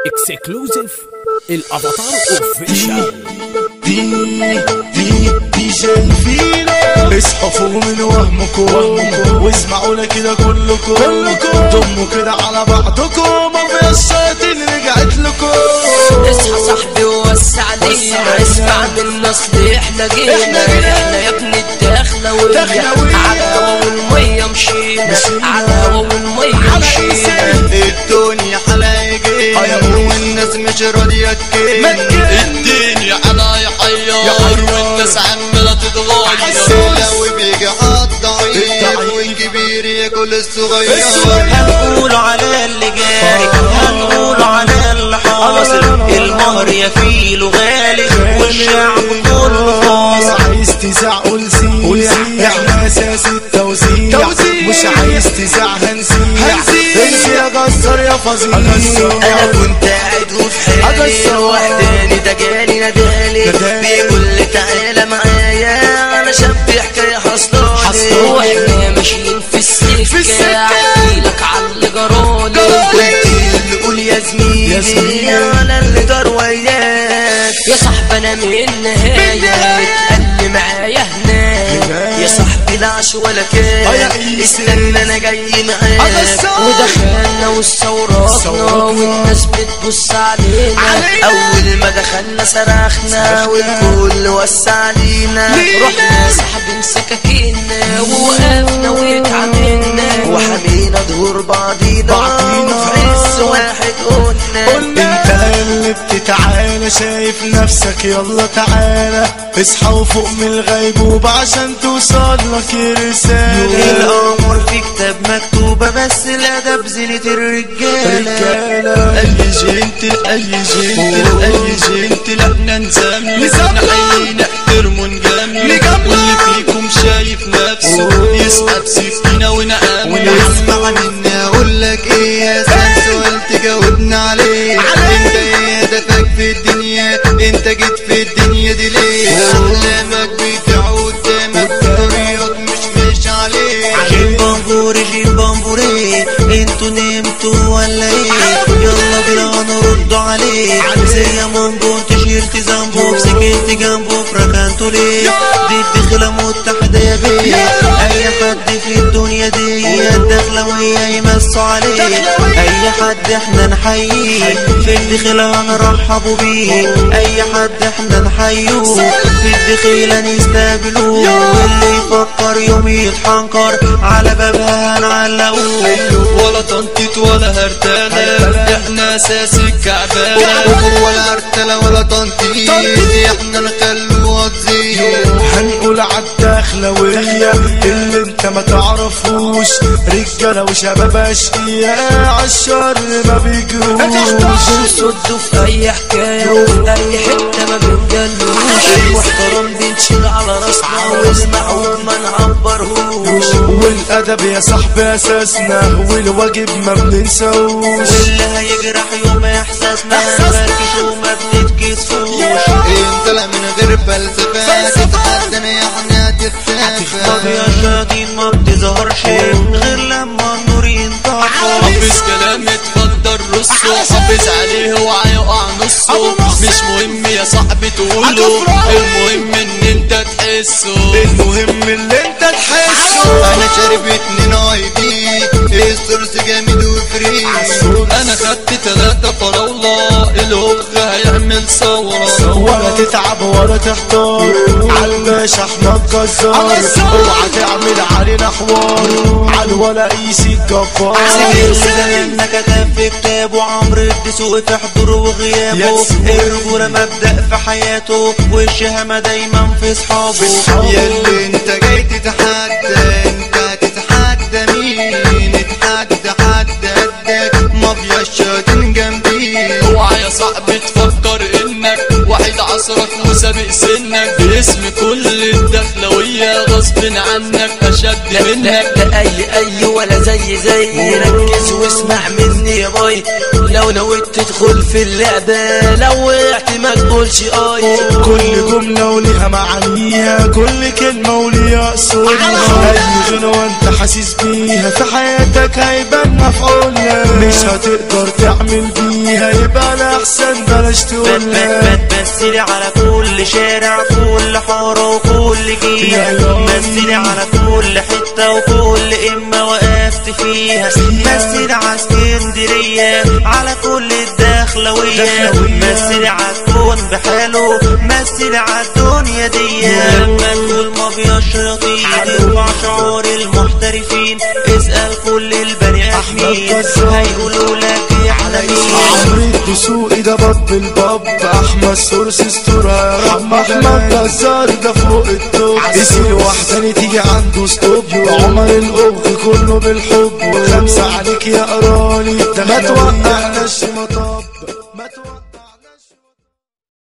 اكسكلوزيف الافاتار اوفيشال دي دي دي جايفينه اصحوا فوق من وهمكم واسمعونا كده كلكم كلكم ضموا كده على بعضكم ما في الشياطين رجعت لكم اصحى صاحبي ووسع علينا اسمع من النصل احنا جينا إحنا جينا. احنا يا ابني الدخلوية دخلوية. على هوا والمية مشينا مشينا. على هوا والمية على مشينا الدنيا حلايجين والناس مش راضية تكين الدنيا انا يحير والناس عمالة تتغير لو بيجي عالضعيف الضعيف. والكبير ياكل الصغير الصغير. هنقول على اللي جاي هنقول على اللي حاصل المهر يا فيلو غالي والشعب كله فاصل عايز تزعق قول سيع احنا اساس التوزيع توزيع. مش عايز تزعق هنسيع هنسيع. انسى يا جزار يا فظيع انا كنت قاعد وفي حالي أجسر. وحداني ده جالي نادالي نادالي. بيقول لي تعالى معايا انا شاب حكايه حصلاني حصلاني. واحنا ماشيين في السكة في السكة. احكيلك على اللي جرالي قلت اللي قول يا يا زميلي زميلي. على اللي دار وياك يا صاحبي انا من النهاية اتقل معايا هناك يا صاحبي لا عش ولا يا كان إيسي. استنى انا جاي معاك أجسر. ودخلنا واستورطنا استورطنا. والناس بتبص علينا علينا. اول ما دخلنا صرخنا والكل وسع علينا رحنا سحبين سكاكينا ووقفنا واتعاملنا وحمينا ظهور بعضينا بعضينا. في عز واحد قلنا انت اللي بتتعالى شايف نفسك يلا تعالى اصحى وفوق من الغيبوبة عشان توصل لك رسالة الامر في كتاب مكتوبة بس الادب زينة الرجالة رجالة اي جنتل اي جنتل اي جنتل احنا نزمل نزمل. نحيي نحترم ونجمل نجمل. واللي فيكم شايف نفسه يسحب سكينة ونأمل اسمع مني اقول لك ايه يا سان سؤال تجاوبنا عليه انت ايه هدفك في الدنيا انت جيت في الدنيا دي ليه احلامك بتعود قدامك طريقك مش ماشي عليه جيم بامبوري جيم بامبوري انتوا نمتوا ولا ايه يلا بينا نرد عليه زي مونجو انت شلت ذنبه سكنت جنبه فركنتوا ليه دي الدخلة متحدة يا بيه اي حد في الدنيا دي الدخلوية يمسوا عليه اي حد احنا نحييه في الدخلة هنرحبوا بيه اي حد احنا نحييه في الدخيلة نستقبلوه واللي يفكر يوم يتحنكر على بابها هنعلقوه ولا تنطيط ولا هرتالة احنا اساس الكعبانة ولا ارتلة ولا تنطيط احنا نخلوها تزيد هنقول عالدخلوية اللي انت ما تعرفوش رجالة وشباب اشقياء عالشر ما بيجروش بنصد في اي حكاية وفي اي حتة ما بنجلوش المحترم بنشيل على راسنا والمعوج ما نعبرهوش والادب يا صاحبي اساسنا والواجب ما بننساوش واللي هيجرح يوم احساسنا فركش وما بنتكسفوش انت لا من غير فلسفة تتقدم احنا طب تتسافى يا شياطين ما بتظهرش غير لما النور ينطفى حافظ كلام اتفضل رصه حافظ عليه اوعى يقع نصه مش مهم يا صاحبي تقوله المهم ان انت تحسه المهم اللي انت تحسه انا شارب اتنين اي بي السورس جامد وفري انا خدت تلاتة فراولة الهوغ هيعمل ثورة ولا تتعب ولا تحتار عالباشا احمد جزار اوعى تعمل علينا حوار عالولا قيسي الجبار سمير زماننا كتب في كتابه عمرو الدسوقي في حضوره وغيابه يا سيدي. الرجولة مبدأ في حياته والشهامة دايما في صحابه ياللي انت جاي تتحدى انت هتتحدى مين اتحدى حد قدك مافيا الشياطين جنبي اوعى يا صاحبي تفكر انك واحد عصرك سابق سنك باسم كل الدخلوية غصب عنك اشد لا منك لا لا اي اي ولا زي زي ركز واسمع مني يا باي لو نويت تدخل في اللعبة لو وقعت ما تقولش اي كل جملة وليها معانيها كل كلمة وليها أصولها أي غنوة أنت حاسس بيها في حياتك هيبان مفعولها مش هتقدر تعمل بيها يبقى الأحسن بلاش تقولها مثلي على كل شارع كل حارة وكل جيل مثلي على كل حتة وكل إما وقفت فيها مثلي على اسكندرية على كل الدخلوية مثلي على الكون بحاله مثلي على الدنيا دي لما تقول ما بيشرطين ارفع شعور المحترفين اسأل كل البني آدمين هيقولوا لك احنا مين عمرو الدسوقي ده باب الباب احمد سورس استورة يا رب احمد جزار ده فوق التوب يسير وحداني تيجي عنده ستوب عمر الأبغ كله بالحب خمسة عليك يا قراني ما توقعناش مطار